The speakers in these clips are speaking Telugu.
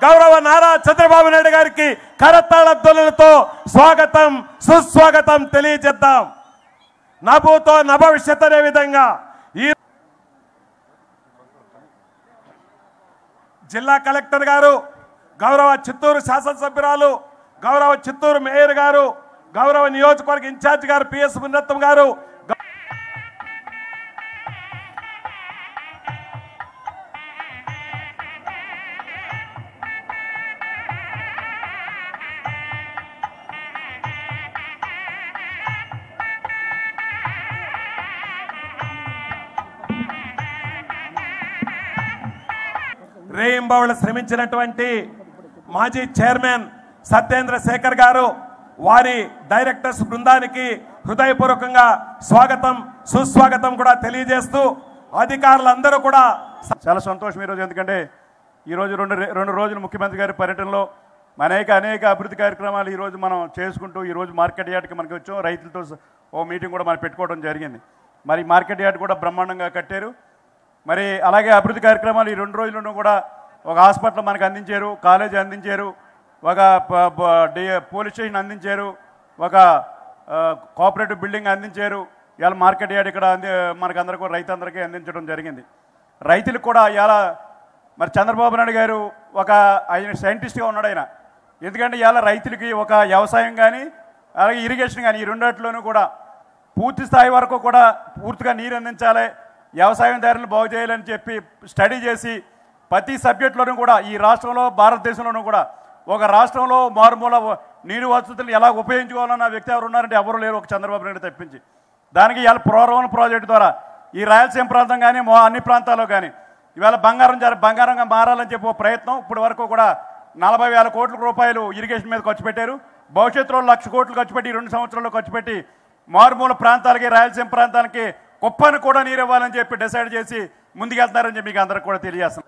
గౌరవ నారా చంద్రబాబు నాయుడు గారికి కరతాళ ధ్వనులతో స్వాగతం సుస్వాగతం తెలియజేద్దాం నభూతో నభవిష్యత్ అనే విధంగా ఈ జిల్లా కలెక్టర్ గారు గౌరవ చిత్తూరు శాసనసభ్యురాలు గౌరవ చిత్తూరు మేయర్ గారు గౌరవ నియోజకవర్గ ఇన్ఛార్జ్ గారు పిఎస్ మున్నత్తం గారు గ- రేయింబవళ్ళు శ్రమించినటువంటి మాజీ చైర్మన్ సత్యేంద్ర శేఖర్ గారు వారి డైరెక్టర్స్ బృందానికి హృదయపూర్వకంగా స్వాగతం సుస్వాగతం కూడా తెలియజేస్తూ అధికారులందరూ కూడా చాలా సంతోషం ఈరోజు ఎందుకంటే ఈరోజు రెండు రే- రెండు రోజులు ముఖ్యమంత్రి గారి పర్యటనలో అనేక అనేక అభివృద్ధి కార్యక్రమాలు ఈరోజు మనం చేసుకుంటూ ఈరోజు మార్కెట్ యార్డ్కి మనకి వచ్చాం రైతులతో స- ఓ మీటింగ్ కూడా మనం పెట్టుకోవడం జరిగింది మరి మార్కెట్ యార్డ్ కూడా బ్రహ్మాండంగా కట్టారు మరి అలాగే అభివృద్ధి కార్యక్రమాలు ఈ రెండు రోజులను కూడా ఒక హాస్పిటల్ మనకు అందించారు కాలేజీ అందించారు ఒక ప- ప- డి పోలీస్ స్టేషన్ అందించారు ఒక ఆ, కోఆపరేటివ్ బిల్డింగ్ అందించారు ఇవాళ మార్కెట్ యార్డ్ ఇక్కడ అంది మనకు అందరికీ రైతులందరికీ అందించడం జరిగింది రైతులకు కూడా ఇవాళ మరి చంద్రబాబు నాయుడు గారు ఒక ఆయన సైంటిస్ట్గా ఉన్నాడు ఆయన ఎందుకంటే ఇవాళ రైతులకి ఒక వ్యవసాయం కానీ అలాగే ఇరిగేషన్ కానీ ఈ రెండిట్లోనూ కూడా పూర్తి స్థాయి వరకు కూడా పూర్తిగా నీరు అందించాలి వ్యవసాయదారులను బాగు చేయాలని చెప్పి స్టడీ చేసి ప్రతి సబ్జెక్టులోనూ కూడా ఈ రాష్ట్రంలో భారతదేశంలోనూ కూడా ఒక రాష్ట్రంలో మారుమూల నీరు వసతులు ఎలా ఉపయోగించుకోవాలన్న వ్యక్తి ఎవరు ఉన్నారంటే ఎవరు లేరు ఒక చంద్రబాబు నాయుడు తప్పించి దానికి ఇవాళ ప్రోరవన్ ప్రాజెక్టు ద్వారా ఈ రాయలసీమ ప్రాంతం కానీ మో అన్ని ప్రాంతాల్లో కానీ ఇవాళ బంగారం జర బంగారంగా మారాలని చెప్పి ఒక ప్రయత్నం ఇప్పటి వరకు కూడా నలభై వేల కోట్ల రూపాయలు ఇరిగేషన్ మీద ఖర్చు పెట్టారు భవిష్యత్తులో లక్ష కోట్లు ఖర్చు పెట్టి ఈ రెండు సంవత్సరాల్లో ఖర్చు పెట్టి మారుమూల ప్రాంతాలకి రాయలసీమ ప్రాంతాలకి కుప్పను కూడా నీరు ఇవ్వాలని చెప్పి డిసైడ్ చేసి ముందుకెళ్తున్నారని చెప్పి మీకు అందరికి కూడా తెలియజేస్తున్నాను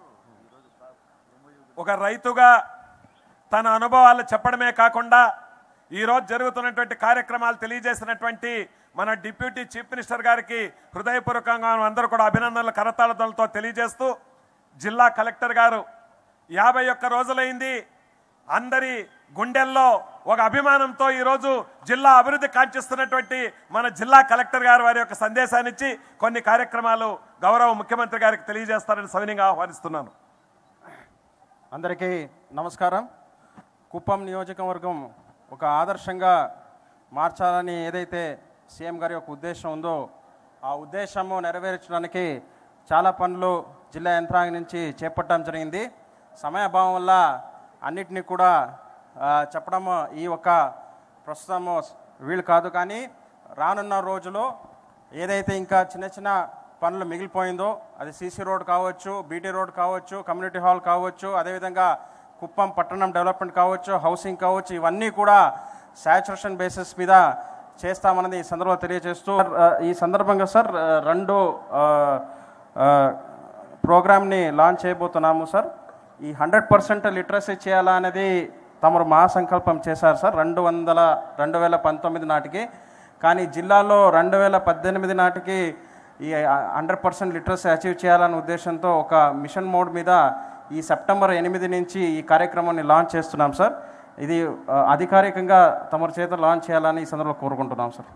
ఒక రైతుగా తన అనుభవాలు చెప్పడమే కాకుండా ఈరోజు జరుగుతున్నటువంటి కార్యక్రమాలు తెలియజేసినటువంటి మన డిప్యూటీ చీఫ్ మినిస్టర్ గారికి హృదయపూర్వకంగా అందరూ కూడా అభినందనలు కరతాళతలతో తెలియజేస్తూ జిల్లా కలెక్టర్ గారు యాభై ఒక్క రోజులైంది అందరి గుండెల్లో ఒక అభిమానంతో ఈరోజు జిల్లా అభివృద్ధి కాంక్షిస్తున్నటువంటి మన జిల్లా కలెక్టర్ గారు వారి యొక్క సందేశాన్ని ఇచ్చి కొన్ని కార్యక్రమాలు గౌరవ ముఖ్యమంత్రి గారికి తెలియజేస్తారని సవినీయంగా ఆహ్వానిస్తున్నాను అందరికీ నమస్కారం కుప్పం నియోజకవర్గం ఒక ఆదర్శంగా మార్చాలని ఏదైతే సీఎం గారి యొక్క ఉద్దేశం ఉందో ఆ ఉద్దేశము నెరవేర్చడానికి చాలా పనులు జిల్లా యంత్రాంగం నుంచి చేపట్టడం జరిగింది సమయాభావం వల్ల అన్నిటినీ కూడా ఆ, చెప్పడం ఈ ఒక ప్రస్తుతము వీలు కాదు కానీ రానున్న రోజులో ఏదైతే ఇంకా చిన్న చిన్న పనులు మిగిలిపోయిందో అది సీసీ రోడ్ కావచ్చు బీటీ రోడ్ కావచ్చు కమ్యూనిటీ హాల్ కావచ్చు అదేవిధంగా కుప్పం పట్టణం డెవలప్మెంట్ కావచ్చు హౌసింగ్ కావచ్చు ఇవన్నీ కూడా శాచురేషన్ బేసిస్ మీద చేస్తామన్నది ఈ సందర్భంలో తెలియజేస్తూ ఆ, ఈ సందర్భంగా సార్ ఆ, రెండు ఆ, ఆ, ప్రోగ్రామ్ని లాంచ్ చేయబోతున్నాము సార్ ఈ హండ్రెడ్ పర్సెంట్ లిటరసీ చేయాలా అనేది తమరు మహాసంకల్పం చేశారు సార్ రెండు వందల రెండు వేల పంతొమ్మిది నాటికి కానీ జిల్లాలో రెండు వేల పద్దెనిమిది నాటికి ఈ హండ్రెడ్ పర్సెంట్ లిటరసీ అచీవ్ చేయాలనే ఉద్దేశంతో ఒక మిషన్ మోడ్ మీద ఈ సెప్టెంబర్ ఎనిమిది నుంచి ఈ కార్యక్రమాన్ని లాంచ్ చేస్తున్నాం సార్ ఇది ఆ, అధికారికంగా తమరి చేత లాంచ్ చేయాలని ఈ సందర్భంలో కోరుకుంటున్నాం సార్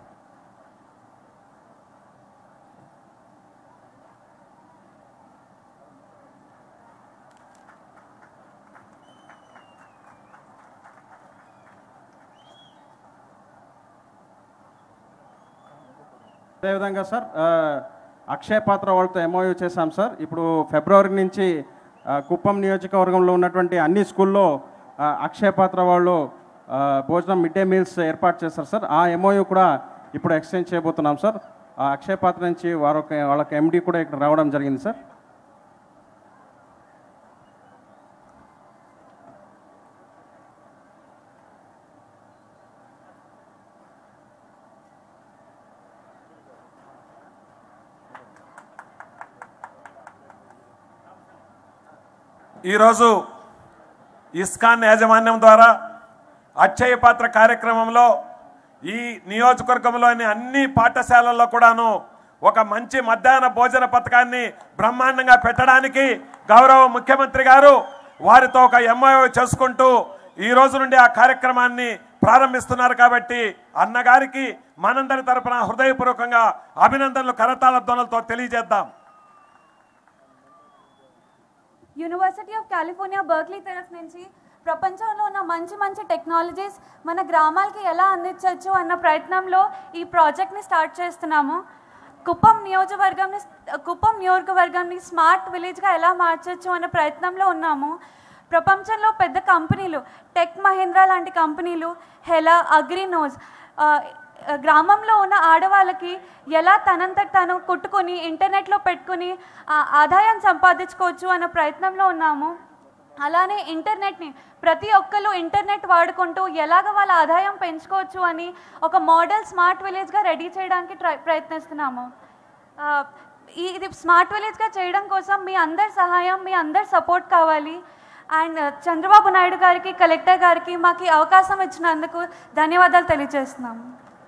అదేవిధంగా సార్ ఆ, అక్షయ పాత్ర వాళ్ళతో ఎంఓయూ చేశాం సార్ ఇప్పుడు ఫిబ్రవరి నుంచి ఆ, కుప్పం నియోజకవర్గంలో ఉన్నటువంటి అన్ని స్కూల్లో ఆ, అక్షయ పాత్ర వాళ్ళు ఆ, భోజనం మిడ్ డే మీల్స్ ఏర్పాటు చేస్తారు సార్ ఆ ఎంఓయూ కూడా ఇప్పుడు ఎక్స్చేంజ్ చేయబోతున్నాం సార్ ఆ అక్షయ పాత్ర నుంచి వారొక వాళ్ళకి ఎండి కూడా ఇక్కడ రావడం జరిగింది సార్ ఈరోజు ఇస్కాన్ యాజమాన్యం ద్వారా అక్షయ పాత్ర కార్యక్రమంలో ఈ నియోజకవర్గంలోని అన్ని పాఠశాలల్లో కూడాను ఒక మంచి మధ్యాహ్న భోజన పథకాన్ని బ్రహ్మాండంగా పెట్టడానికి గౌరవ ముఖ్యమంత్రి గారు వారితో ఒక ఎంఐఓ చేసుకుంటూ ఈ రోజు నుండి ఆ కార్యక్రమాన్ని ప్రారంభిస్తున్నారు కాబట్టి అన్నగారికి మనందరి తరపున హృదయపూర్వకంగా అభినందనలు కరతాళ ధ్వనులతో తెలియజేద్దాం యూనివర్సిటీ ఆఫ్ కాలిఫోర్నియా బర్క్లీ తరఫు నుంచి ప్రపంచంలో ఉన్న మంచి మంచి టెక్నాలజీస్ మన గ్రామాలకి ఎలా అందించవచ్చు అన్న ప్రయత్నంలో ఈ ప్రాజెక్ట్ని స్టార్ట్ చేస్తున్నాము కుప్పం నియోజకవర్గంని కుప్పం నియోజకవర్గాన్ని స్మార్ట్ విలేజ్గా ఎలా మార్చవచ్చు అన్న ప్రయత్నంలో ఉన్నాము ప్రపంచంలో పెద్ద కంపెనీలు టెక్ మహేంద్ర లాంటి కంపెనీలు హెలా అగ్రినోజ్ ఆ, గ్రామంలో ఉన్న ఆడవాళ్ళకి ఎలా తనంతట తాను కుట్టుకొని ఇంటర్నెట్లో పెట్టుకుని ఆ ఆదాయం సంపాదించుకోవచ్చు అన్న ప్రయత్నంలో ఉన్నాము అలానే ఇంటర్నెట్ని ప్రతి ఒక్కరు ఇంటర్నెట్ వాడుకుంటూ ఎలాగ వాళ్ళ ఆదాయం పెంచుకోవచ్చు అని ఒక మోడల్ స్మార్ట్ విలేజ్గా రెడీ చేయడానికి ట్రై ప్రయత్నిస్తున్నాము ఆ, ఈ- ఇది స్మార్ట్ విలేజ్గా చేయడం కోసం మీ అందరి సహాయం మీ అందరి సపోర్ట్ కావాలి అండ్ చంద్రబాబు నాయుడు గారికి కలెక్టర్ గారికి మాకు ఈ అవకాశం ఇచ్చినందుకు ధన్యవాదాలు తెలియజేస్తున్నాము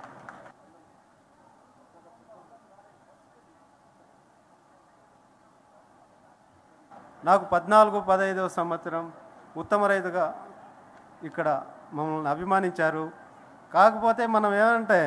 నాకు పద్నాలుగు పదహైదవ సంవత్సరం ఉత్తమ రైతుగా ఇక్కడ మమ్మల్ని అభిమానించారు కాకపోతే మనం ఏమంటే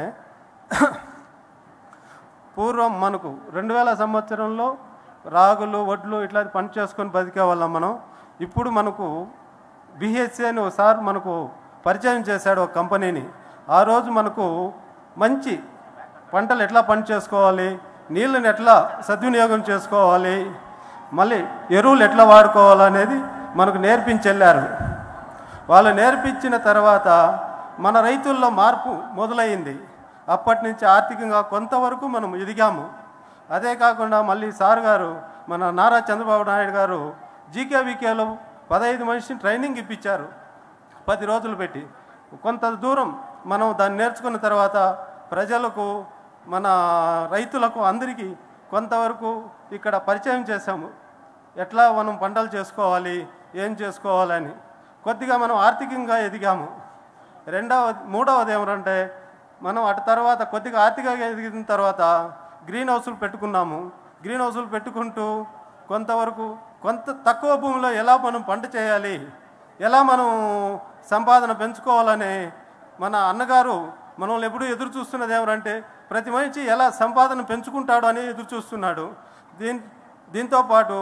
పూర్వం మనకు రెండు వేల సంవత్సరంలో రాగులు వడ్లు ఇట్లా పని చేసుకొని బతికే వాళ్ళం మనం ఇప్పుడు మనకు బిహెచ్సి అని ఒకసారి మనకు పరిచయం చేశాడు ఒక కంపెనీని ఆ రోజు మనకు మంచి పంటలు ఎట్లా పని చేసుకోవాలి నీళ్ళని ఎట్లా సద్వినియోగం చేసుకోవాలి మళ్ళీ ఎరువులు ఎట్లా వాడుకోవాలనేది మనకు నేర్పించి వెళ్ళారు వాళ్ళు నేర్పించిన తర్వాత మన రైతుల్లో మార్పు మొదలైంది అప్పటి నుంచి ఆర్థికంగా కొంతవరకు మనం ఎదిగాము అదే కాకుండా మళ్ళీ సార్ గారు మన నారా చంద్రబాబు నాయుడు గారు జీకేవీకేలో పదహైదు మనిషిని ట్రైనింగ్ ఇప్పించారు పది రోజులు పెట్టి కొంత దూరం మనం దాన్ని నేర్చుకున్న తర్వాత ప్రజలకు మన రైతులకు అందరికీ కొంతవరకు ఇక్కడ పరిచయం చేశాము ఎట్లా మనం పంటలు చేసుకోవాలి ఏం చేసుకోవాలని కొద్దిగా మనం ఆర్థికంగా ఎదిగాము రెండవ మూడవది ఏమంటే మనం అటు తర్వాత కొద్దిగా ఆర్థికంగా ఎదిగిన తర్వాత గ్రీన్ హౌస్లు పెట్టుకున్నాము గ్రీన్ హౌస్లు పెట్టుకుంటూ కొంతవరకు కొంత తక్కువ భూమిలో ఎలా మనం పంట చేయాలి ఎలా మనం సంపాదన పెంచుకోవాలని మన అన్నగారు మనల్ని ఎప్పుడూ ఎదురు చూస్తున్నది ఏమంటే ప్రతి మనిషి ఎలా సంపాదన పెంచుకుంటాడు అని ఎదురు చూస్తున్నాడు దీని దీంతో పాటు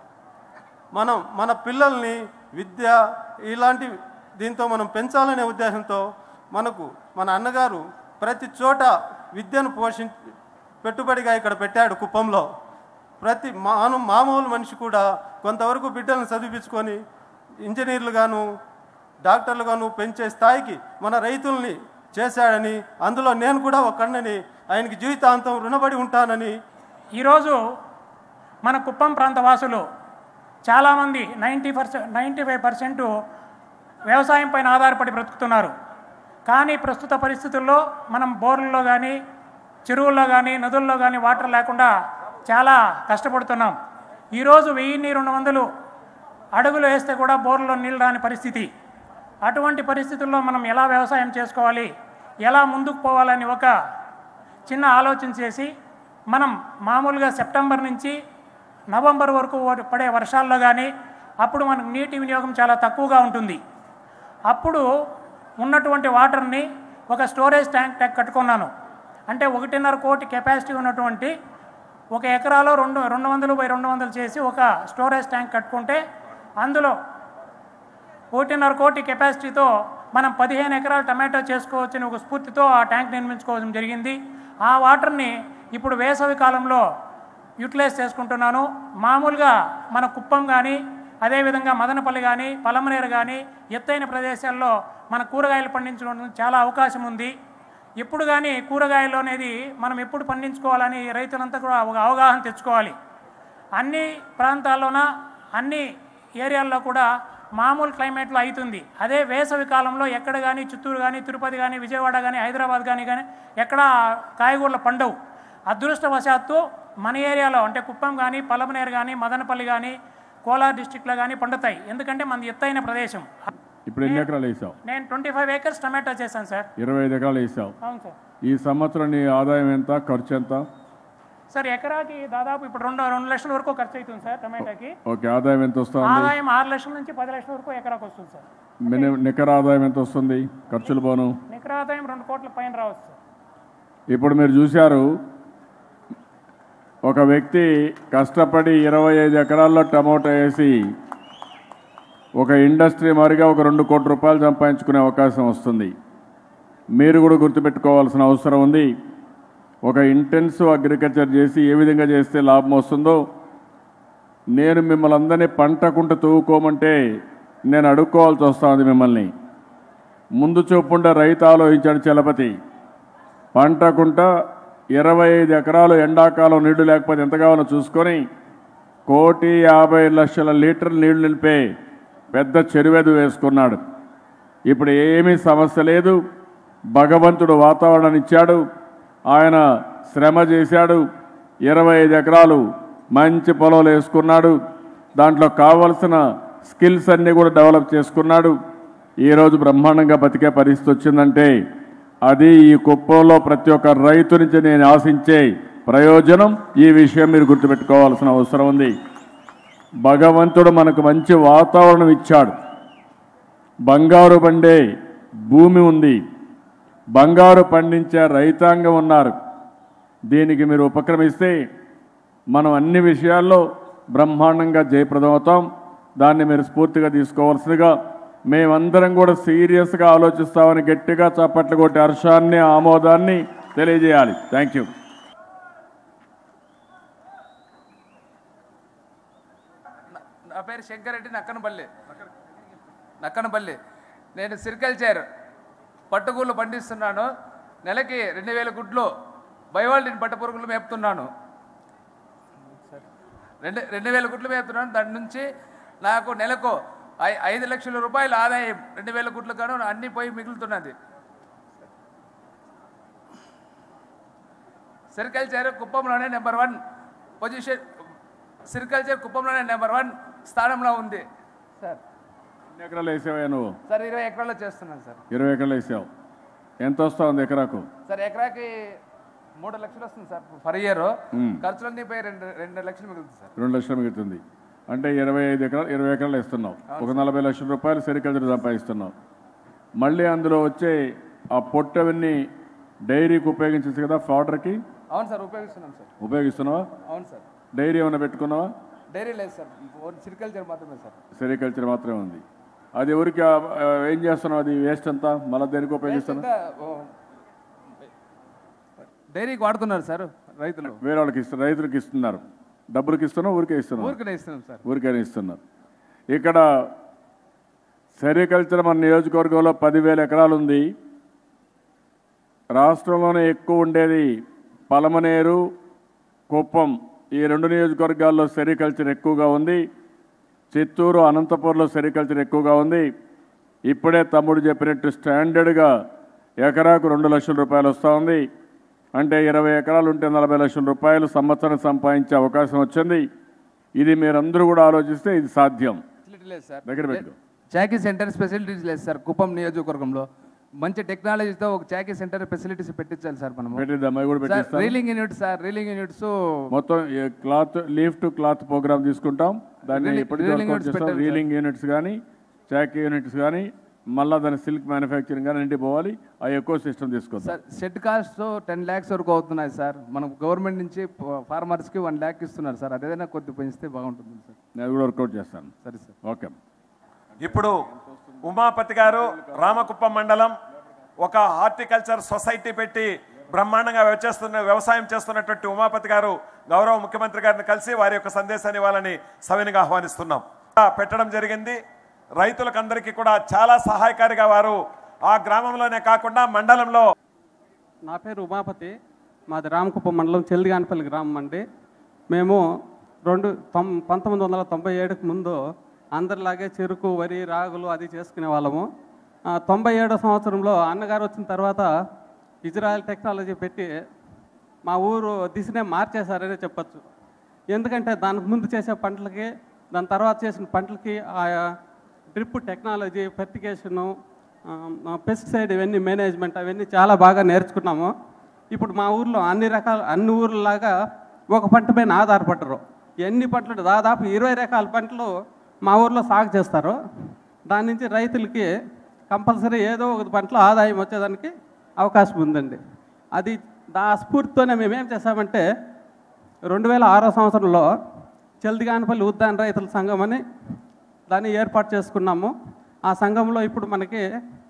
మనం మన పిల్లల్ని విద్య ఇలాంటి దీంతో మనం పెంచాలనే ఉద్దేశంతో మనకు మన అన్నగారు ప్రతి చోట విద్యను పోషి పెట్టుబడిగా ఇక్కడ పెట్టాడు కుప్పంలో ప్రతి మాను మామూలు మనిషి కూడా కొంతవరకు బిడ్డలను చదివించుకొని ఇంజనీర్లు గాను డాక్టర్లు గాను పెంచే స్థాయికి మన రైతుల్ని చేశాడని అందులో నేను కూడా ఒక కన్నని ఆయనకి జీవితాంతం రుణపడి ఉంటానని ఈరోజు మన కుప్పం ప్రాంత వాసులు చాలామంది ninety percent ninety five percent వ్యవసాయం పైన ఆధారపడి బ్రతుకుతున్నారు కానీ ప్రస్తుత పరిస్థితుల్లో మనం బోర్లలో కానీ చెరువుల్లో కానీ నదుల్లో కానీ వాటర్ లేకుండా చాలా కష్టపడుతున్నాం ఈరోజు వెయ్యిన్ని రెండు వందలు అడుగులు వేస్తే కూడా బోర్లలో నీళ్ళు రాని పరిస్థితి అటువంటి పరిస్థితుల్లో మనం ఎలా వ్యవసాయం చేసుకోవాలి ఎలా ముందుకు పోవాలని ఒక చిన్న ఆలోచన చేసి మనం మామూలుగా సెప్టెంబర్ నుంచి నవంబర్ వరకు వ- పడే వర్షాల్లో కానీ అప్పుడు మనకు నీటి వినియోగం చాలా తక్కువగా ఉంటుంది అప్పుడు ఉన్నటువంటి వాటర్ని ఒక స్టోరేజ్ ట్యాంక్ ట్యాంక్ కట్టుకున్నాను అంటే ఒకటిన్నర కోటి కెపాసిటీ ఉన్నటువంటి ఒక ఎకరాలో రెండు రెండు వందలు బై రెండు వందలు చేసి ఒక స్టోరేజ్ ట్యాంక్ కట్టుకుంటే అందులో ఒకటిన్నర కోటి కెపాసిటీతో మనం పదిహేను ఎకరాలు టమాటో చేసుకోవచ్చని ఒక స్ఫూర్తితో ఆ ట్యాంక్ నిర్మించుకోవడం జరిగింది ఆ వాటర్ని ఇప్పుడు వేసవి కాలంలో యూటిలైజ్ చేసుకుంటున్నాను మామూలుగా మన కుప్పం కానీ అదేవిధంగా మదనపల్లి కానీ పలమనేరు కానీ ఎత్తైన ప్రదేశాల్లో మన కూరగాయలు పండించడం చాలా అవకాశం ఉంది ఎప్పుడు కానీ కూరగాయలు అనేది మనం ఎప్పుడు పండించుకోవాలని రైతులంతా కూడా ఒక అవగాహన తెచ్చుకోవాలి అన్ని ప్రాంతాల్లోన అన్ని ఏరియాల్లో కూడా మామూలు క్లైమేట్లో అవుతుంది అదే వేసవి కాలంలో ఎక్కడ కానీ చిత్తూరు కానీ తిరుపతి కానీ విజయవాడ కానీ హైదరాబాద్ కానీ కానీ ఎక్కడ కాయగూరలు పండవు అదృష్టవశాత్తు మన ఏరియాలో అంటే కుప్పం కానీ పలమనేరు కానీ మదనపల్లి కానీ కోలార్ డిస్టిక్లో కానీ పండుతాయి ఎందుకంటే మనది ఎత్తైన ప్రదేశం ఇప్పుడు ఎన్ని ఎకరాలు వేసావు నేను ట్వంటీ ఫైవ్ ఏకర్స్ టమాటో చేశాను సార్ ఇరవై ఐదు ఎకరాలు వేసావు అవును సార్ ఈ సంవత్సరం నీ ఆదాయం ఎంత ఖర్చు ఎంత సార్ ఎకరాకి దాదాపు ఇప్పుడు రెండు రెండు లక్షల వరకు ఖర్చు అవుతుంది సార్ టమాటాకి ఓకే ఆదాయం ఎంత వస్తుంది ఆదాయం ఆరు లక్షల నుంచి పది లక్షల వరకు ఎకరాకి వస్తుంది సార్ మినిమం నికర ఆదాయం ఎంత వస్తుంది ఖర్చులు పోను నికర ఆదాయం రెండు కోట్ల పైన రావచ్చు సార్ ఇప్పుడు మీరు చూశారు ఒక వ్యక్తి కష్టపడి ఇరవై ఐదు ఎకరాల్లో టమోటా వేసి ఒక ఇండస్ట్రీ మారిగా ఒక రెండు కోట్ల రూపాయలు సంపాదించుకునే అవకాశం వస్తుంది మీరు కూడా గుర్తుపెట్టుకోవాల్సిన అవసరం ఉంది ఒక ఇంటెన్సివ్ అగ్రికల్చర్ చేసి ఏ విధంగా చేస్తే లాభం వస్తుందో నేను మిమ్మల్ని అందరినీ పంటకుంట తవ్వుకోమంటే నేను అడుక్కోవాల్సి వస్తుంది మిమ్మల్ని ముందు చూపుండే రైతు ఆలోచించాడు చలపతి పంటకుంట ఇరవై ఐదు ఎకరాలు ఎండాకాలం నీళ్లు లేకపోతే ఎంత కావాలో చూసుకొని కోటి యాభై లక్షల లీటర్ల నీళ్లు నిలిపే పెద్ద చెరువేదు వేసుకున్నాడు ఇప్పుడు ఏమీ సమస్య లేదు భగవంతుడు వాతావరణాన్ని ఇచ్చాడు ఆయన శ్రమ చేశాడు ఇరవై ఐదు ఎకరాలు మంచి పొలంలో వేసుకున్నాడు దాంట్లో కావలసిన స్కిల్స్ అన్నీ కూడా డెవలప్ చేసుకున్నాడు ఈరోజు బ్రహ్మాండంగా బతికే పరిస్థితి వచ్చిందంటే అది ఈ కుప్పంలో ప్రతి ఒక్క రైతు నుంచి నేను ఆశించే ప్రయోజనం ఈ విషయం మీరు గుర్తుపెట్టుకోవాల్సిన అవసరం ఉంది భగవంతుడు మనకు మంచి వాతావరణం ఇచ్చాడు బంగారు పండే భూమి ఉంది బంగారు పండించే రైతాంగం ఉన్నారు దీనికి మీరు ఉపక్రమిస్తే మనం అన్ని విషయాల్లో బ్రహ్మాండంగా జయప్రదం అవుతాం దాన్ని మీరు స్ఫూర్తిగా తీసుకోవాల్సిందిగా మేమందరం కూడా సీరియస్గా ఆలోచిస్తామని గట్టిగా చప్పట్లు కొట్టి హర్షాన్ని ఆమోదాన్ని తెలియజేయాలి థ్యాంక్ యూ నా పేరు శంకరెడ్డి నక్కనపల్లి నక్కనపల్లి నేను సిరికల్చర్ పట్టుగూళ్ళు పండిస్తున్నాను నెలకి రెండు వేల గుడ్లు బయవాళ్ళని పట్టపురుగులు మేపుతున్నాను రెండు రెండు వేల గుడ్లు మేపుతున్నాను దాని నుంచి నాకు నెలకు ఐ- ఐదు లక్షల రూపాయల ఆదాయం రెండు వేల గుడ్లు కాను అన్నీ పోయి మిగులుతున్నది సెరికల్చర్ కుప్పంలోనే నెంబర్ వన్ పొజిషన్ సెరికల్చర్ కుప్పంలోనే నెంబర్ వన్ స్థానంలో ఉంది సార్ ఎన్ని ఎకరాలు వేసావా నువ్వు సార్ ఇరవై ఎకరాల్లో చేస్తున్నాను సార్ ఇరవై ఎకరాలు వేసావు ఎంత వస్తా ఉంది ఎకరాకు సార్ ఎకరాకి మూడు లక్షలు వస్తుంది సార్ పర్ ఇయర్ మ్మ్. ఖర్చులన్నీ పోయి రెండు రెండు లక్షలు మిగులుతుంది సార్ రెండు లక్షలు మిగులుతుంది అంటే ఇరవై ఐదు ఎకరాలు ఇరవై ఎకరాలు ఇస్తున్నావు ఒక నలభై లక్షల రూపాయలు సెరికల్చర్ సంపాదిస్తున్నావు మళ్ళీ అందులో వచ్చే ఆ పొట్టవన్నీ డైరీకి ఉపయోగించచ్చు కదా ఫాడర్కి అవును సార్ ఉపయోగిస్తున్నాం సార్ ఉపయోగిస్తున్నావా అవును సార్ డైరీ ఏమైనా పెట్టుకున్నావా డైరీ లేదు సార్ ఓన్లీ సిరికల్చర్ మాత్రమే సార్ సెరికల్చర్ మాత్రమే ఉంది అది ఎవరికి ఆ, ఆ, ఏం చేస్తున్నావు అది వేస్ట్ అంతా మళ్ళీ దేనికి ఉపయోగిస్తున్నావు ఇంకా, ఓ, డైరీకి వాడుతున్నారు సార్ రైతులు వేరే వాళ్ళకి ఇస్తున్నారు రైతులకు ఇస్తున్నారు డబ్బులకి ఇస్తున్నావు ఊరికే ఇస్తున్నావు ఊరికనే ఇస్తున్నాం సార్ ఊరికైనా ఇస్తున్నారు ఇక్కడ సెరికల్చర్ మన నియోజకవర్గంలో పదివేల ఎకరాలు ఉంది రాష్ట్రంలోనే ఎక్కువ ఉండేది పలమనేరు కుప్పం ఈ రెండు నియోజకవర్గాల్లో సెరికల్చర్ ఎక్కువగా ఉంది చిత్తూరు అనంతపూర్లో సెరికల్చర్ ఎక్కువగా ఉంది ఇప్పుడే తమ్ముడు చెప్పినట్టు స్టాండర్డ్గా ఎకరాకు రెండు లక్షల రూపాయలు వస్తూ ఉంది అంటే ఇరవై ఎకరాలు ఉంటే నలభై లక్షల రూపాయలు సంవత్సరం సంపాదించే అవకాశం వచ్చింది ఇది మీరందరూ కూడా ఆలోచిస్తే ఇది సాధ్యం ఫెసిలిటీ లేదు సార్ దగ్గర పెట్టుకో చాకీ సెంటర్ ఫెసిలిటీస్ లేదు సార్ కుప్పం నియోజకవర్గంలో మంచి టెక్నాలజీతో ఒక చాకీ సెంటర్ ఫెసిలిటీస్ పెట్టించాలి సార్ మనము పెట్టిద్దాం అవి కూడా సార్ పెట్టిస్తాం reeling unit sir reeling units మొత్తం ఈ cloth leaf to cloth programme తీసుకుంటాం దాన్ని Reeling- ఇప్పటికీ reeling వర్కౌట్ units చేస్తాం పెట్టారు, రీలింగ్ యూనిట్స్ కానీ చాకీ యూనిట్స్ కానీ మళ్ళీ దాని సిల్క్ మ్యానుఫ్యాక్చరింగ్ కానీ ఇంటికి పోవాలి ఆ ఎక్కువ సిస్టమ్ తీసుకొస్తాం sir shed cost ten lakhs వరకు అవుతున్నాయి సార్ మనం గవర్నమెంట్ నుంచి ఫార్మర్స్కి వన్ ల్యాక్ ఇస్తున్నారు సార్ అదేదైనా కొద్ది పెంచితే బాగుంటుంది సార్ నేను కూడా వర్కౌట్ చేస్తాను సరే సార్ ఓకే ఇప్పుడు ఉమాపతి గారు రామకుప్పం మండలం ఒక హార్టికల్చర్ సొసైటీ పెట్టి బ్రహ్మాండంగా వ్యవచేస్తున్న వ్యవసాయం చేస్తున్నటువంటి ఉమాపతి గారు గౌరవ ముఖ్యమంత్రి గారిని కలిసి వారి యొక్క సందేశాన్ని ఇవ్వాలని సవినిగా ఆహ్వానిస్తున్నాం పెట్టడం జరిగింది రైతులకందరికీ కూడా చాలా సహాయకారిగా వారు ఆ గ్రామంలోనే కాకుండా మండలంలో నా పేరు ఉమాపతి మాది రామకుప్పం మండలం చెల్లిగానపల్లి గ్రామం అండి మేము రెండు తొం పంతొమ్మిది వందల తొంభై ఏడుకు ముందు అందరిలాగే చెరుకు వరి రాగులు అది చేసుకునే వాళ్ళము ఆ, తొంభై ఏడో సంవత్సరంలో అన్నగారు వచ్చిన తర్వాత ఇజ్రాయెల్ టెక్నాలజీ పెట్టి మా ఊరు దిశనే మార్చేశారనే చెప్పచ్చు ఎందుకంటే దానికి ముందు చేసే పంటలకి దాని తర్వాత చేసిన పంటలకి ఆ డ్రిప్ టెక్నాలజీ ఫెర్టిగేషను పెస్టిసైడ్ ఇవన్నీ మేనేజ్మెంట్ అవన్నీ చాలా బాగా నేర్చుకున్నాము ఇప్పుడు మా ఊర్లో అన్ని రకాల అన్ని ఊర్లలాగా ఒక పంట పైన ఆధారపడరు ఎన్ని పంటలు దాదాపు ఇరవై రకాల పంటలు మా ఊర్లో సాగు చేస్తారు దాని నుంచి రైతులకి కంపల్సరీ ఏదో ఒక పంటలో ఆదాయం వచ్చేదానికి అవకాశం ఉందండి అది దా స్ఫూర్తితోనే మేము ఏం చేసామంటే రెండు వేల ఆరో సంవత్సరంలో చల్దిగానపల్లి ఉద్యాన రైతుల సంఘం అని దాన్ని ఏర్పాటు చేసుకున్నాము ఆ సంఘంలో ఇప్పుడు మనకి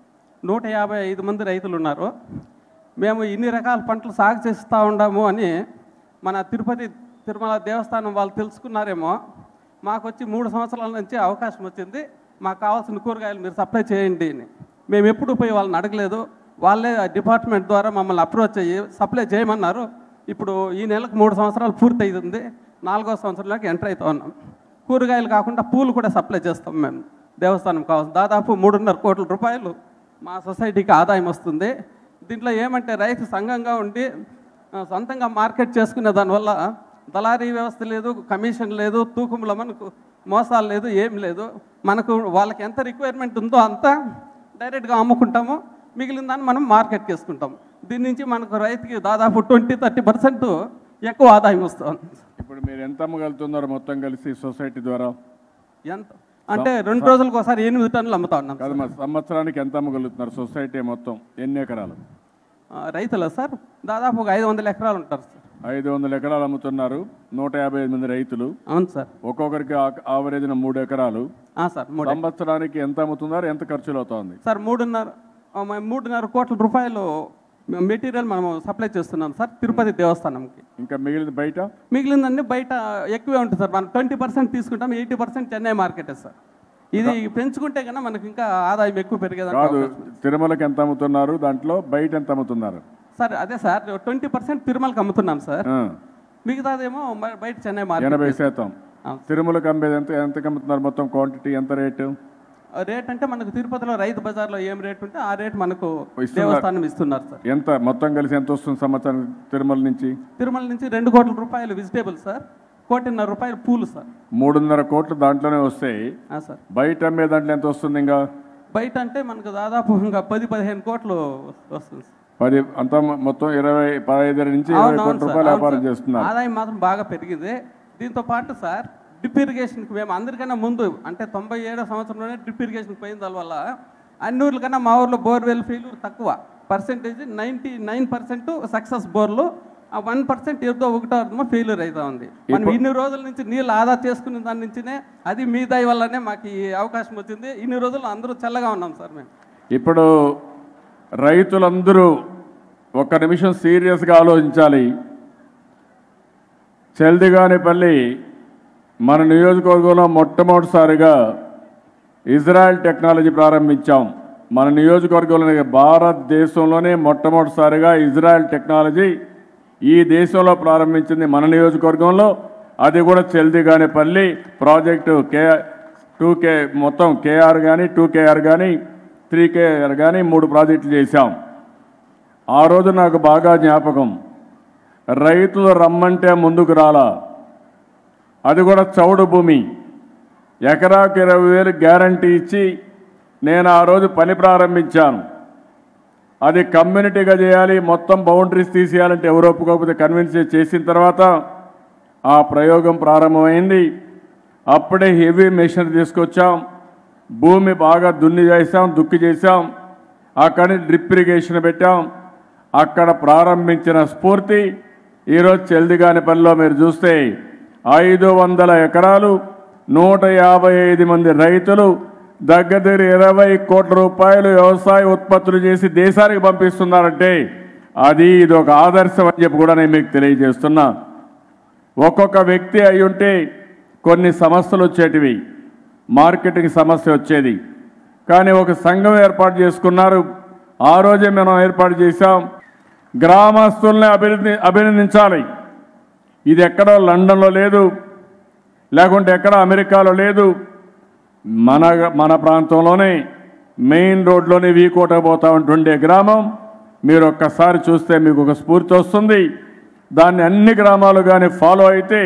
నూట యాభై ఐదు మంది రైతులు ఉన్నారు మేము ఇన్ని రకాల పంటలు సాగు చేస్తూ ఉన్నాము అని మన తిరుపతి తిరుమల దేవస్థానం వాళ్ళు తెలుసుకున్నారేమో మాకు వచ్చి మూడు సంవత్సరాల నుంచి అవకాశం వచ్చింది మాకు కావాల్సిన కూరగాయలు మీరు సప్లై చేయండి అని మేము ఎప్పుడు పోయి వాళ్ళని అడగలేదు వాళ్ళే ఆ డిపార్ట్మెంట్ ద్వారా మమ్మల్ని అప్రోచ్ అయ్యి సప్లై చేయమన్నారు ఇప్పుడు ఈ నెలకు మూడు సంవత్సరాలు పూర్తి అవుతుంది నాలుగో సంవత్సరంలోకి ఎంటర్ అవుతా ఉన్నాం కూరగాయలు కాకుండా పూలు కూడా సప్లై చేస్తాం మేము దేవస్థానం కావాల్సి దాదాపు మూడున్నర కోట్ల రూపాయలు మా సొసైటీకి ఆదాయం వస్తుంది దీంట్లో ఏమంటే రైతు సంఘంగా ఉండి ఆ, సొంతంగా మార్కెట్ చేసుకునే దానివల్ల దళారీ వ్యవస్థ లేదు కమిషన్ లేదు తూకంలో మనకు మోసాలు లేదు ఏం లేదు మనకు వాళ్ళకి ఎంత రిక్వైర్మెంట్ ఉందో అంతా డైరెక్ట్గా అమ్ముకుంటాము మిగిలిన దాన్ని మనం మార్కెట్కి వేసుకుంటాం దీని నుంచి మనకు రైతుకి దాదాపు ట్వంటీ థర్టీ పర్సెంట్ ఎక్కువ ఆదాయం వస్తుంది ఇప్పుడు మీరు ఎంత అమ్మగలుగుతున్నారో మొత్తం కలిసి సొసైటీ ద్వారా ఎంత అంటే రెండు రోజులకు ఒకసారి ఎనిమిది టన్నులు అమ్ముతా ఉన్నాం కాదు మా సంవత్సరానికి ఎంత అమ్మగలుగుతున్నారు సొసైటీ మొత్తం ఎన్ని ఎకరాలు ఆ, రైతులా సార్ దాదాపు ఒక ఐదు వందల ఎకరాలు ఉంటారు సార్ ఐదు వందల ఎకరాలు అమ్ముతున్నారు నూట యాభై ఐదు మంది రైతులు అవును సార్ ఒక్కొక్కరికి ఆవరేజ్న మూడు ఎకరాలు ఆ, సార్ మూడు సంవత్సరానికి ఎంత అమ్ముతున్నారు ఎంత ఖర్చులు అవుతోంది సార్ మూడున్నర ఆ, మ- మూడున్నర కోట్ల రూపాయలు మెటీరియల్ మనం సప్లై చేస్తున్నాం సార్ తిరుపతి దేవస్థానంకి ఇంకా మిగిలిన బయట మిగిలిందన్నీ బయట ఎక్కువే ఉంటుంది సార్ మనం ట్వంటీ పర్సెంట్ తీసుకుంటాం ఎయిటీ పర్సెంట్ చెన్నై మార్కెటే సార్ ఇది పెంచుకుంటే కన్నా మనకి ఇంకా ఆదాయం ఎక్కువ పెరిగేదానికి కాదు అవకాశం ఉంది. తిరుమలకి ఎంత అమ్ముతున్నారు దాంట్లో బయట ఎంత అమ్ముతున్నారు సార్ అదే సార్ ట్వంటీ పర్సెంట్ తిరుమలకి అమ్ముతున్నాం సార్ ఆ, మిగతాదేమో మ- బయట చెన్నై ఎనభై మార్కెట్ శాతం తిరుమలకి అమ్మేది ఎంత ఎంతకి అమ్ముతున్నారు మొత్తం క్వాంటిటీ ఎంత రేటు రేట్ అంటే మనకు తిరుపతిలో రైతు బజార్లో ఏం రేట్ ఉంటే ఆ రేట్ మనకు ఇస్తున్నారు. దేవస్థానం ఇస్తున్నారు సార్ ఎంత మొత్తం కలిసి ఎంత వస్తుంది సంవత్సరం తిరుమల నుంచి తిరుమల నుంచి రెండు కోట్ల రూపాయలు వెజిటేబుల్ సార్ కోటిన్నర రూపాయలు పూలు సార్ మూడున్నర కోట్లు దాంట్లోనే వస్తాయి ఆ సార్ బయట అమ్మే దాంట్లో ఎంత వస్తుంది ఇంకా బయట అంటే మనకు దాదాపు ఇంకా పది పదిహేను కోట్లు వస్తుంది సార్. పది అంతా మొ- మొత్తం ఇరవై పదహైదు నుంచి ఇరవై అవును, అవును కోట్ల సార్, రూపాయలు అవును వ్యాపారం సార్. చేస్తున్నారు ఆదాయం మాత్రం బాగా పెరిగింది దీంతో పాటు సార్ డ్రిప్ ఇరిగేషన్కి మేము అందరికన్నా ముందు అంటే తొంభై ఏడో సంవత్సరంలోనే డ్రిప్ ఇరిగేషన్ పోయిన దానివల్ల అన్ని ఊర్ల కన్నా మా ఊర్లో బోర్వెల్ ఫెయిల్యూర్ తక్కువ percentage ninety nine percent success బోర్లు ఆ వన్ పర్సెంట్ ఏదో ఒకటో అర్థమో ఫెయిల్యూర్ అవుతా ఉంది మనం ఇన్ని రోజుల నుంచి నీళ్ళు ఆదా చేసుకునే దాని నుంచినే అది మీ దయ వల్లనే మాకు ఈ అవకాశం వచ్చింది ఇన్ని రోజులు అందరూ చల్లగా ఉన్నాం సార్ మేము ఇప్పుడు రైతులందరూ ఒక్క నిమిషం సీరియస్గా ఆలోచించాలి చెల్దిగానిపల్లి మన నియోజకవర్గంలో మొట్టమొదటిసారిగా ఇజ్రాయెల్ టెక్నాలజీ ప్రారంభించాం మన నియోజకవర్గంలోనే భారతదేశంలోనే మొట్టమొదటిసారిగా ఇజ్రాయెల్ టెక్నాలజీ ఈ దేశంలో ప్రారంభించింది మన నియోజకవర్గంలో అది కూడా చెల్దిగానిపల్లి ప్రాజెక్టు కే టూ కే మొత్తం కేఆర్ కానీ టూ కేఆర్ కానీ త్రీ కేఆర్ కానీ మూడు ప్రాజెక్టులు చేశాం ఆ రోజు నాకు బాగా జ్ఞాపకం రైతులు రమ్మంటే ముందుకు రాలా అది కూడా చౌడు భూమి ఎకరాకు ఇరవై వేలు గ్యారంటీ ఇచ్చి నేను ఆ రోజు పని ప్రారంభించాను అది కమ్యూనిటీగా చేయాలి మొత్తం బౌండరీస్ తీసేయాలంటే ఎవరు ఒప్పుకోకపోతే కన్విన్స్ చేసిన తర్వాత ఆ ప్రయోగం ప్రారంభమైంది అప్పుడే హెవీ మెషినరీ తీసుకొచ్చాం భూమి బాగా దున్ని చేసాం దుక్కి చేసాం అక్కడి డ్రిప్ ఇరిగేషన్ పెట్టాం అక్కడ ప్రారంభించిన స్ఫూర్తి ఈరోజు చెల్దిగాని పనిలో మీరు చూస్తే ఐదు వందల ఎకరాలు నూట యాభై ఐదు మంది రైతులు దగ్గర దగ్గర ఇరవై కోట్ల రూపాయలు వ్యవసాయ ఉత్పత్తులు చేసి దేశానికి పంపిస్తున్నారంటే అది ఇది ఒక ఆదర్శం అని చెప్పి కూడా నేను మీకు తెలియజేస్తున్నా ఒక్కొక్క వ్యక్తి అయి ఉంటే కొన్ని సమస్యలు వచ్చేటివి మార్కెట్కి సమస్య వచ్చేది కానీ ఒక సంఘం ఏర్పాటు చేసుకున్నారు ఆ రోజే మనం ఏర్పాటు చేశాం గ్రామస్తుల్ని అభినంది అభినందించాలి ఇది ఎక్కడో లండన్లో లేదు లేకుంటే ఎక్కడ అమెరికాలో లేదు మన మన ప్రాంతంలోనే మెయిన్ రోడ్లోనే వీకోట పోతా ఉంటుండే గ్రామం మీరు ఒక్కసారి చూస్తే మీకు ఒక స్ఫూర్తి వస్తుంది దాన్ని అన్ని గ్రామాలు కానీ ఫాలో అయితే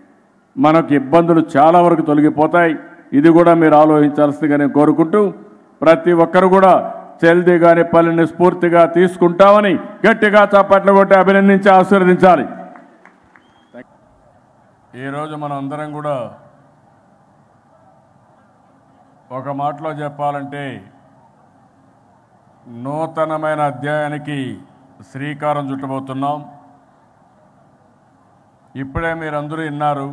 మనకు ఇబ్బందులు చాలా వరకు తొలగిపోతాయి ఇది కూడా మీరు ఆలోచించాల్సిందిగా నేను కోరుకుంటూ ప్రతి ఒక్కరు కూడా చెల్ది గాని పల్లిని స్ఫూర్తిగా తీసుకుంటామని గట్టిగా చప్పట్లు కొట్టి అభినందించి ఆశీర్వదించాలి ఈరోజు మనం అందరం కూడా ఒక మాటలో చెప్పాలంటే నూతనమైన అధ్యాయానికి శ్రీకారం చుట్టబోతున్నాం ఇప్పుడే మీరందరూ విన్నారు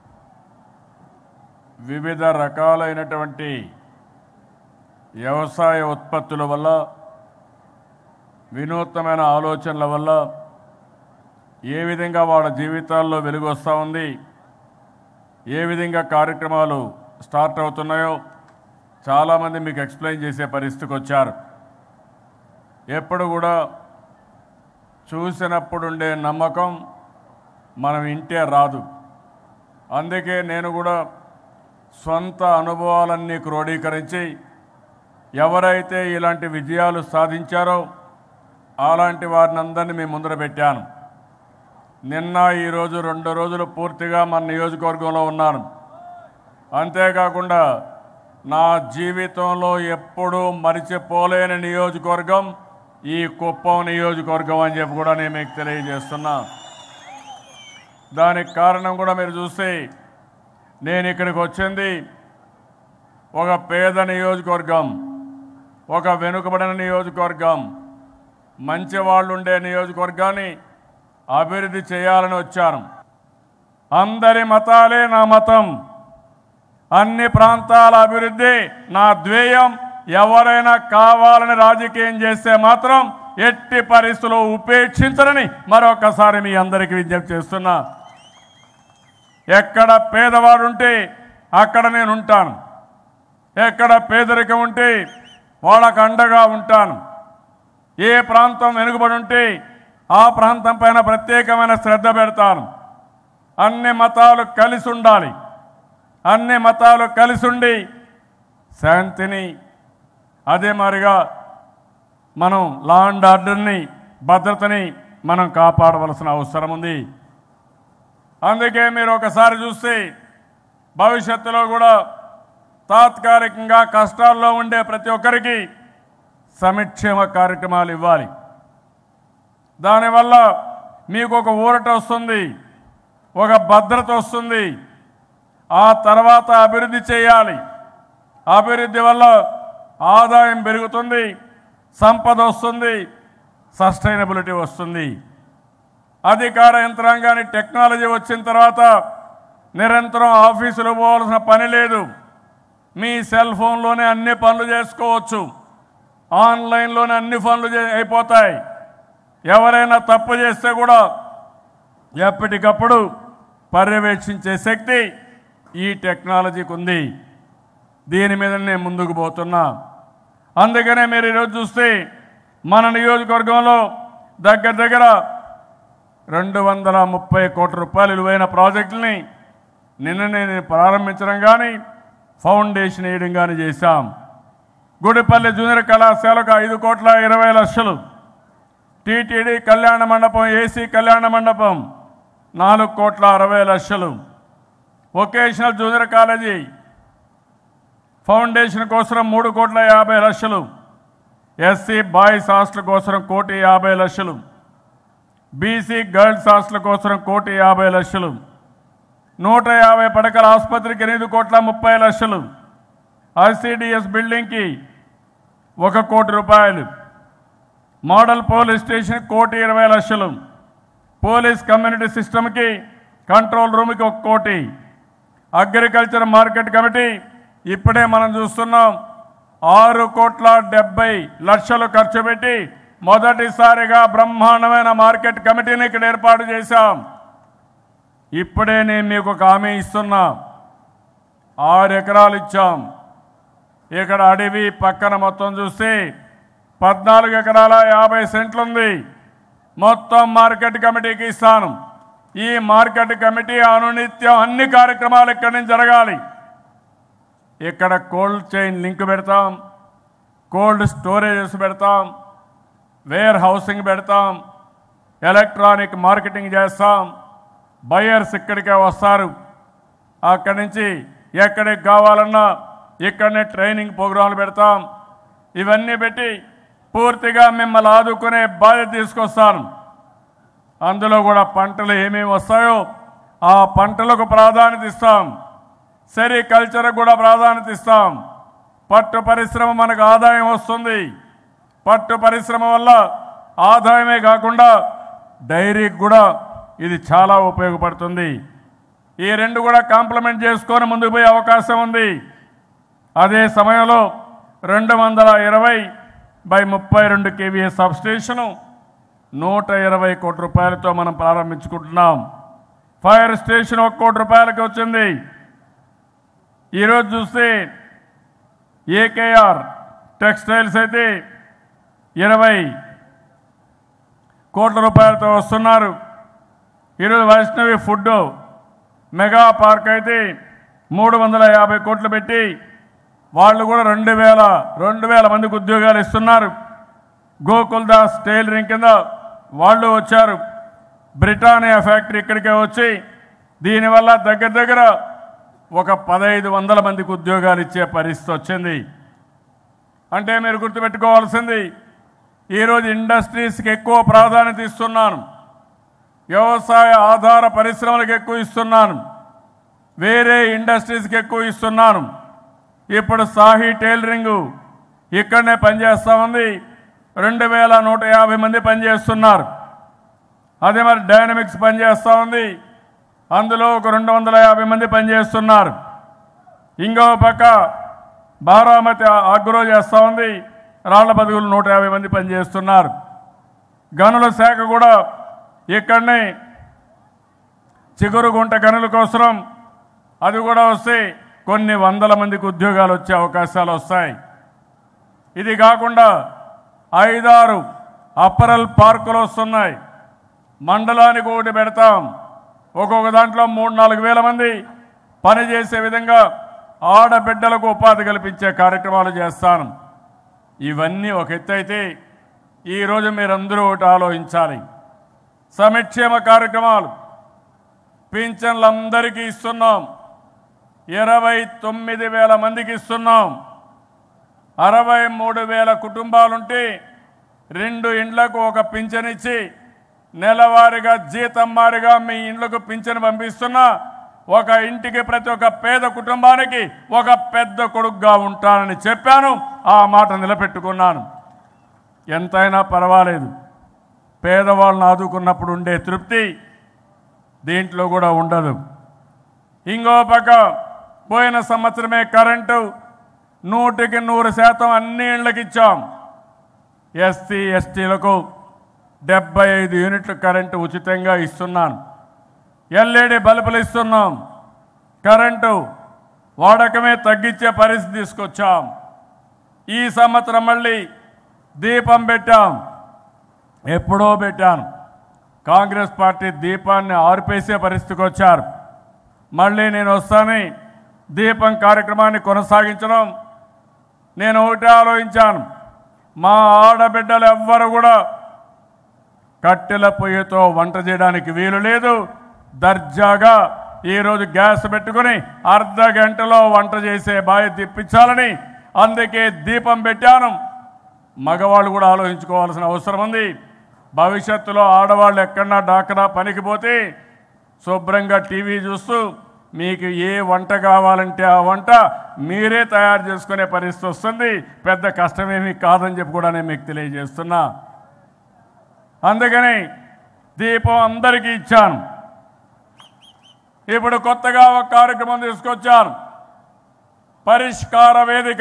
వివిధ రకాలైనటువంటి వ్యవసాయ ఉత్పత్తుల వల్ల వినూత్నమైన ఆలోచనల వల్ల ఏ విధంగా వాళ్ళ జీవితాల్లో వెలుగు వస్తూ ఉంది ఏ విధంగా కార్యక్రమాలు స్టార్ట్ అవుతున్నాయో చాలామంది మీకు ఎక్స్ప్లెయిన్ చేసే పరిస్థితికి వచ్చారు ఎప్పుడు కూడా చూసినప్పుడుండే నమ్మకం మనం ఇంటే రాదు అందుకే నేను కూడా సొంత అనుభవాలన్నీ క్రోడీకరించి ఎవరైతే ఇలాంటి విజయాలు సాధించారో అలాంటి వారిని అందరినీ మీ ముందర పెట్టాను నిన్న ఈరోజు రెండు రోజులు పూర్తిగా మన నియోజకవర్గంలో ఉన్నాను అంతేకాకుండా నా జీవితంలో ఎప్పుడూ మరిచిపోలేని నియోజకవర్గం ఈ కుప్పం నియోజకవర్గం అని చెప్పి కూడా నేను మీకు తెలియజేస్తున్నా దానికి కారణం కూడా మీరు చూస్తే నేను ఇక్కడికి వచ్చింది ఒక పేద నియోజకవర్గం ఒక వెనుకబడిన నియోజకవర్గం మంచి వాళ్ళు ఉండే నియోజకవర్గాన్ని అభివృద్ధి చేయాలని వచ్చాను అందరి మతాలే నా మతం అన్ని ప్రాంతాల అభివృద్ధి నా ధ్యేయం ఎవరైనా కావాలని రాజకీయం చేస్తే మాత్రం ఎట్టి పరిస్థితుల్లో ఉపేక్షించరని మరొకసారి మీ అందరికీ విజ్ఞప్తి చేస్తున్నా ఎక్కడ పేదవాడు ఉంటే అక్కడ నేను ఉంటాను ఎక్కడ పేదరికం ఉంటే వాళ్ళకు అండగా ఉంటాను ఏ ప్రాంతం వెనుకబడి ఉంటే ఆ ప్రాంతం పైన ప్రత్యేకమైన శ్రద్ధ పెడతాను అన్ని మతాలు కలిసి ఉండాలి అన్ని మతాలు కలిసి ఉండి శాంతిని అదే మాదిరిగా మనం లా అండ్ ఆర్డర్ని భద్రతని మనం కాపాడవలసిన అవసరం ఉంది అందుకే మీరు ఒకసారి చూస్తే భవిష్యత్తులో కూడా తాత్కాలికంగా కష్టాల్లో ఉండే ప్రతి ఒక్కరికి సంక్షేమ కార్యక్రమాలు ఇవ్వాలి దానివల్ల మీకు ఒక ఊరట వస్తుంది ఒక భద్రత వస్తుంది ఆ తర్వాత అభివృద్ధి చేయాలి అభివృద్ధి వల్ల ఆదాయం పెరుగుతుంది సంపద వస్తుంది సస్టైనబిలిటీ వస్తుంది అధికార యంత్రాంగాన్ని టెక్నాలజీ వచ్చిన తర్వాత నిరంతరం ఆఫీసులు పోవాల్సిన పని లేదు మీ సెల్ ఫోన్లోనే అన్ని పనులు చేసుకోవచ్చు ఆన్లైన్లోనే అన్ని పనులు చే- అయిపోతాయి ఎవరైనా తప్పు చేస్తే కూడా ఎప్పటికప్పుడు పర్యవేక్షించే శక్తి ఈ టెక్నాలజీకి ఉంది దీని మీద నేను ముందుకు పోతున్నా అందుకనే మీరు ఈరోజు చూస్తే మన నియోజకవర్గంలో దగ్గర దగ్గర రెండు వందల ముప్పై కోట్ల రూపాయలు విలువైన ప్రాజెక్టుల్ని నిన్ననే నేను ప్రారంభించడం కానీ ఫౌండేషన్ వేయడం కానీ చేశాం గుడిపల్లి జూనియర్ కళాశాలకు ఐదు కోట్ల ఇరవై లక్షలు టీటీడీ కళ్యాణ మండపం ఏసీ కళ్యాణ మండపం నాలుగు కోట్ల అరవై లక్షలు వొకేషనల్ జూనియర్ కాలేజీ ఫౌండేషన్ కోసం మూడు కోట్ల యాభై లక్షలు ఎస్సీ బాయ్స్ హాస్టల్ కోసం కోటి యాభై లక్షలు బీసీ గర్ల్స్ హాస్టల్ కోసం కోటి యాభై లక్షలు నూట యాభై పడకల ఆసుపత్రికి ఎనిమిది కోట్ల ముప్పై లక్షలు ఐసిడిఎస్ బిల్డింగ్కి ఒక కోటి రూపాయలు మోడల్ పోలీస్ స్టేషన్ కోటి ఇరవై లక్షలు పోలీస్ కమ్యూనిటీ సిస్టమ్కి కంట్రోల్ రూమ్కి ఒక కోటి అగ్రికల్చర్ మార్కెట్ కమిటీ ఇప్పుడే మనం చూస్తున్నాం ఆరు కోట్ల డెబ్బై లక్షలు ఖర్చు పెట్టి మొదటిసారిగా బ్రహ్మాండమైన మార్కెట్ కమిటీని ఇక్కడ ఏర్పాటు చేశాం ఇప్పుడే నేను మీకు ఒక హామీ ఇస్తున్నా ఆరు ఎకరాలు ఇచ్చాం ఇక్కడ అడవి పక్కన మొత్తం చూస్తే పద్నాలుగు ఎకరాల యాభై సెంట్లు ఉంది మొత్తం మార్కెట్ కమిటీకి ఇస్తాను ఈ మార్కెట్ కమిటీ అనునిత్యం అన్ని కార్యక్రమాలు ఇక్కడి నుంచి జరగాలి ఇక్కడ కోల్డ్ చైన్ లింక్ పెడతాం కోల్డ్ స్టోరేజెస్ పెడతాం వేర్ హౌసింగ్ పెడతాం ఎలక్ట్రానిక్ మార్కెటింగ్ చేస్తాం బయర్స్ ఇక్కడికే వస్తారు అక్కడి నుంచి ఎక్కడికి కావాలన్నా ఇక్కడనే ట్రైనింగ్ ప్రోగ్రాంలు పెడతాం ఇవన్నీ పెట్టి పూర్తిగా మిమ్మల్ని ఆదుకునే బాధ్యత తీసుకొస్తాను అందులో కూడా పంటలు ఏమేమి వస్తాయో ఆ పంటలకు ప్రాధాన్యత ఇస్తాం సెరికల్చర్కి కూడా ప్రాధాన్యత ఇస్తాం పట్టు పరిశ్రమ మనకు ఆదాయం వస్తుంది పట్టు పరిశ్రమ వల్ల ఆదాయమే కాకుండా డైరీకి కూడా ఇది చాలా ఉపయోగపడుతుంది ఈ రెండు కూడా కాంప్లిమెంట్ చేసుకొని ముందుకు పోయే అవకాశం ఉంది అదే సమయంలో రెండు వందల ఇరవై బై ముప్పై రెండు కేవీఏ సబ్స్టేషను నూట ఇరవై కోట్ల రూపాయలతో మనం ప్రారంభించుకుంటున్నాం ఫైర్ స్టేషన్ ఒక కోటి రూపాయలకి వచ్చింది ఈరోజు చూస్తే ఏకేఆర్ టెక్స్టైల్స్ అయితే ఇరవై కోట్ల రూపాయలతో వస్తున్నారు ఈరోజు వైష్ణవి ఫుడ్ మెగా పార్క్ అయితే మూడు వందల యాభై కోట్లు పెట్టి వాళ్ళు కూడా రెండు వేల రెండు వేల మందికి ఉద్యోగాలు ఇస్తున్నారు గోకుల్ దాస్ టైలరింగ్ కింద వాళ్ళు వచ్చారు బ్రిటానియా ఫ్యాక్టరీ ఇక్కడికే వచ్చి దీనివల్ల దగ్గర దగ్గర ఒక పదహైదు వందల మందికి ఉద్యోగాలు ఇచ్చే పరిస్థితి వచ్చింది అంటే మీరు గుర్తుపెట్టుకోవాల్సింది ఈరోజు ఇండస్ట్రీస్కి ఎక్కువ ప్రాధాన్యత ఇస్తున్నాను వ్యవసాయ ఆధార పరిశ్రమలకు ఎక్కువ ఇస్తున్నాను వేరే ఇండస్ట్రీస్కి ఎక్కువ ఇస్తున్నాను ఇప్పుడు సాహి టైలరింగ్ ఇక్కడనే పనిచేస్తూ ఉంది రెండు వేల నూట యాభై మంది పనిచేస్తున్నారు అదే మరి డైనమిక్స్ పనిచేస్తూ ఉంది అందులో ఒక రెండు వందల యాభై మంది పనిచేస్తున్నారు ఇంకో పక్క బారామతి అగ్రో చేస్తూ ఉంది రాళ్ల బతుకులు నూట యాభై మంది పనిచేస్తున్నారు గనుల శాఖ కూడా ఇక్కడనే చిగురుగుంట గనుల కోసం అది కూడా వస్తే కొన్ని వందల మందికి ఉద్యోగాలు వచ్చే అవకాశాలు వస్తాయి ఇది కాకుండా ఐదారు అప్పరల్ పార్కులు వస్తున్నాయి మండలానికి ఒకటి పెడతాం ఒక్కొక్క దాంట్లో మూడు నాలుగు వేల మంది పనిచేసే విధంగా ఆడబిడ్డలకు ఉపాధి కల్పించే కార్యక్రమాలు చేస్తాను ఇవన్నీ ఒక ఎత్తు అయితే ఈరోజు మీరందరూ ఒకటి ఆలోచించాలి సమిక్షేమ కార్యక్రమాలు పింఛన్లందరికీ ఇస్తున్నాం ఇరవై తొమ్మిది వేల మందికి ఇస్తున్నాం అరవై మూడు వేల కుటుంబాలుంటే రెండు ఇండ్లకు ఒక పింఛన్ ఇచ్చి నెలవారీగా జీతం మారిగా మీ ఇండ్లకు పింఛన్ పంపిస్తున్నా ఒక ఇంటికి ప్రతి ఒక్క పేద కుటుంబానికి ఒక పెద్ద కొడుకుగా ఉంటానని చెప్పాను ఆ మాట నిలబెట్టుకున్నాను ఎంతైనా పర్వాలేదు పేదవాళ్ళని ఆదుకున్నప్పుడు ఉండే తృప్తి దీంట్లో కూడా ఉండదు ఇంకో పక్క పోయిన సంవత్సరమే కరెంటు నూటికి నూరు శాతం అన్ని ఇళ్ళకి ఇచ్చాం ఎస్సీ ఎస్టీలకు డెబ్బై ఐదు యూనిట్ల కరెంటు ఉచితంగా ఇస్తున్నాను ఎల్ఈడి బల్బులు ఇస్తున్నాం కరెంటు వాడకమే తగ్గించే పరిస్థితి తీసుకొచ్చాం ఈ సంవత్సరం మళ్ళీ దీపం పెట్టాం ఎప్పుడో పెట్టాను కాంగ్రెస్ పార్టీ దీపాన్ని ఆర్పేసే పరిస్థితికి వచ్చారు మళ్ళీ నేను వస్తాను దీపం కార్యక్రమాన్ని కొనసాగించడం నేను ఒకటే ఆలోచించాను మా ఆడబిడ్డలు ఎవ్వరు కూడా కట్టెల పొయ్యితో వంట చేయడానికి వీలు లేదు దర్జాగా ఈరోజు గ్యాస్ పెట్టుకుని అర్ధ గంటలో వంట చేసే బాధ్యత ఇప్పించాలని అందుకే దీపం పెట్టాను మగవాళ్ళు కూడా ఆలోచించుకోవాల్సిన అవసరం ఉంది భవిష్యత్తులో ఆడవాళ్ళు ఎక్కడన్నా డాక్రా పనికి పోతే శుభ్రంగా టీవీ చూస్తూ మీకు ఏ వంట కావాలంటే ఆ వంట మీరే తయారు చేసుకునే పరిస్థితి వస్తుంది పెద్ద కష్టమేమీ కాదని చెప్పి కూడా నేను మీకు తెలియజేస్తున్నా అందుకని దీపం అందరికీ ఇచ్చాను ఇప్పుడు కొత్తగా ఒక కార్యక్రమం తీసుకొచ్చాను పరిష్కార వేదిక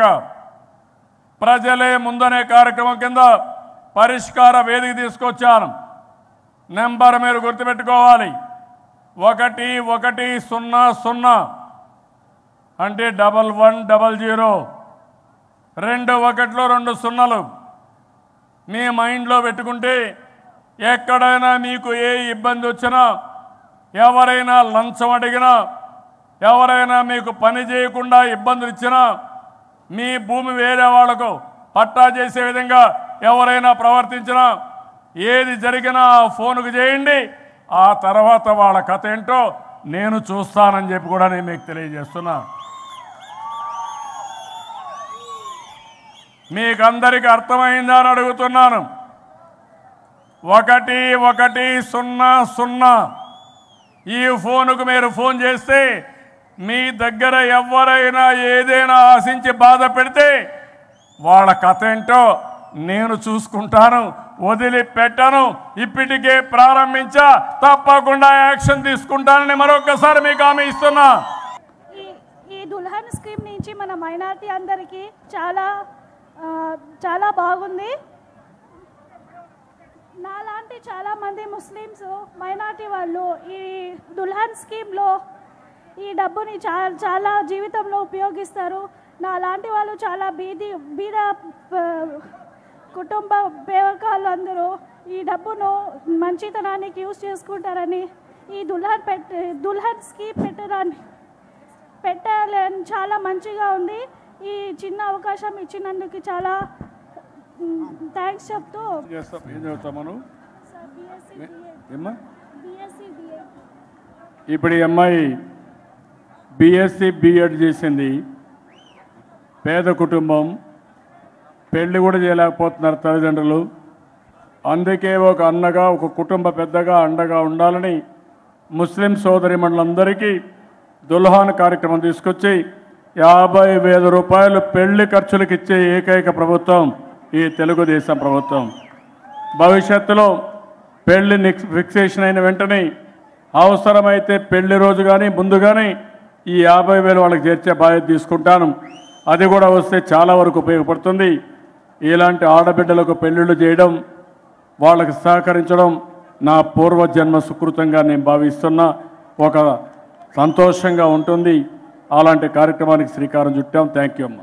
ప్రజలే ముందనే కార్యక్రమం కింద పరిష్కార వేదిక తీసుకొచ్చాను నెంబర్ మీరు గుర్తుపెట్టుకోవాలి ఒకటి ఒకటి సున్నా సున్నా అంటే డబల్ వన్ డబల్ జీరో రెండు ఒకటిలో రెండు సున్నలు మీ మైండ్లో పెట్టుకుంటే ఎక్కడైనా మీకు ఏ ఇబ్బంది వచ్చినా ఎవరైనా లంచం అడిగినా ఎవరైనా మీకు పని చేయకుండా ఇబ్బందులు ఇచ్చినా మీ భూమి వేరే వాళ్లకు పట్టా చేసే విధంగా ఎవరైనా ప్రవర్తించినా ఏది జరిగినా ఆ ఫోన్కు చేయండి ఆ తర్వాత వాళ్ళ కథ ఏంటో నేను చూస్తానని చెప్పి కూడా నేను మీకు తెలియజేస్తున్నా మీకందరికీ అర్థమైందా అని అడుగుతున్నాను ఒకటి ఒకటి సున్నా సున్నా ఈ ఫోన్కు మీరు ఫోన్ చేస్తే మీ దగ్గర ఎవరైనా ఏదైనా ఆశించి బాధ పెడితే వాళ్ళ కథ ఏంటో నేను చూసుకుంటాను వదిలిపెట్టను ఇప్పటికే ప్రారంభించా తప్పకుండా యాక్షన్ తీసుకుంటానని మరొకసారి మీకు హామీ ఇస్తున్నా ఈ ఈ దుల్హన్ స్కీమ్ నుంచి మన మైనార్టీ అందరికీ చాలా ఆ, చాలా బాగుంది నాలాంటి చాలామంది ముస్లిమ్స్ మైనార్టీ వాళ్ళు ఈ దుల్హన్ స్కీమ్లో ఈ డబ్బుని చాలా చాలా జీవితంలో ఉపయోగిస్తారు నాలాంటి వాళ్ళు చాలా బీది బీద ఆ, కుటుంబ పేవకాలు అందరూ ఈ డబ్బును మంచితనానికి యూజ్ చేసుకుంటారని ఈ దుల్హన్ పెట్ట దుల్హన్ స్కీమ్ పెట్టడానికి పెట్టాలని చాలా మంచిగా ఉంది ఈ చిన్న అవకాశం ఇచ్చినందుకు చాలా థ్యాంక్స్ చెప్తూ చేస్తాం ఏం చదువుతాం మనం ఏమ్మా బిఎస్సి బిఏ ఇప్పుడు ఈ అమ్మాయి బిఎస్సి బిఎడ్ చేసింది పేద కుటుంబం పెళ్లి కూడా చేయలేకపోతున్నారు తల్లిదండ్రులు అందుకే ఒక అన్నగా ఒక కుటుంబ పెద్దగా అండగా ఉండాలని ముస్లిం సోదరి మండలందరికీ దుల్హాన్ కార్యక్రమం తీసుకొచ్చి యాభై వేల రూపాయలు పెళ్లి ఖర్చులకు ఇచ్చే ఏకైక ప్రభుత్వం ఈ తెలుగుదేశం ప్రభుత్వం భవిష్యత్తులో పెళ్లి నిక్స్ ఫిక్సేషన్ అయిన వెంటనే అవసరమైతే పెళ్లి రోజు కానీ ముందు కానీ ఈ యాభై వేలు వాళ్ళకి చేర్చే బాధ్యత తీసుకుంటాను అది కూడా వస్తే చాలా వరకు ఉపయోగపడుతుంది ఇలాంటి ఆడబిడ్డలకు పెళ్ళిళ్ళు చేయడం వాళ్ళకి సహకరించడం నా పూర్వజన్మ సుకృతంగా నేను భావిస్తున్నా ఒక సంతోషంగా ఉంటుంది అలాంటి కార్యక్రమానికి శ్రీకారం చుట్టాం థ్యాంక్ యూ అమ్మా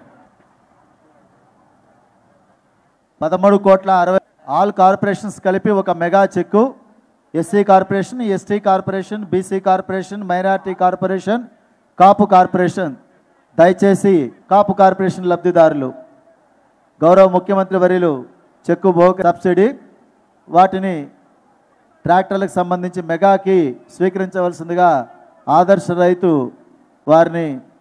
పదమూడు కోట్ల అరవై ఆల్ కార్పొరేషన్స్ కలిపి ఒక mega cheque SC corporation ST corporation BC corporation minority corporation Kapu corporation దయచేసి కాపు కార్పొరేషన్ లబ్ధిదారులు గౌరవ ముఖ్యమంత్రి వర్యులు చెక్కు భోగ సబ్సిడీ వాటిని ట్రాక్టర్లకు సంబంధించి మెగాకి స్వీకరించవలసిందిగా ఆదర్శ రైతు వారిని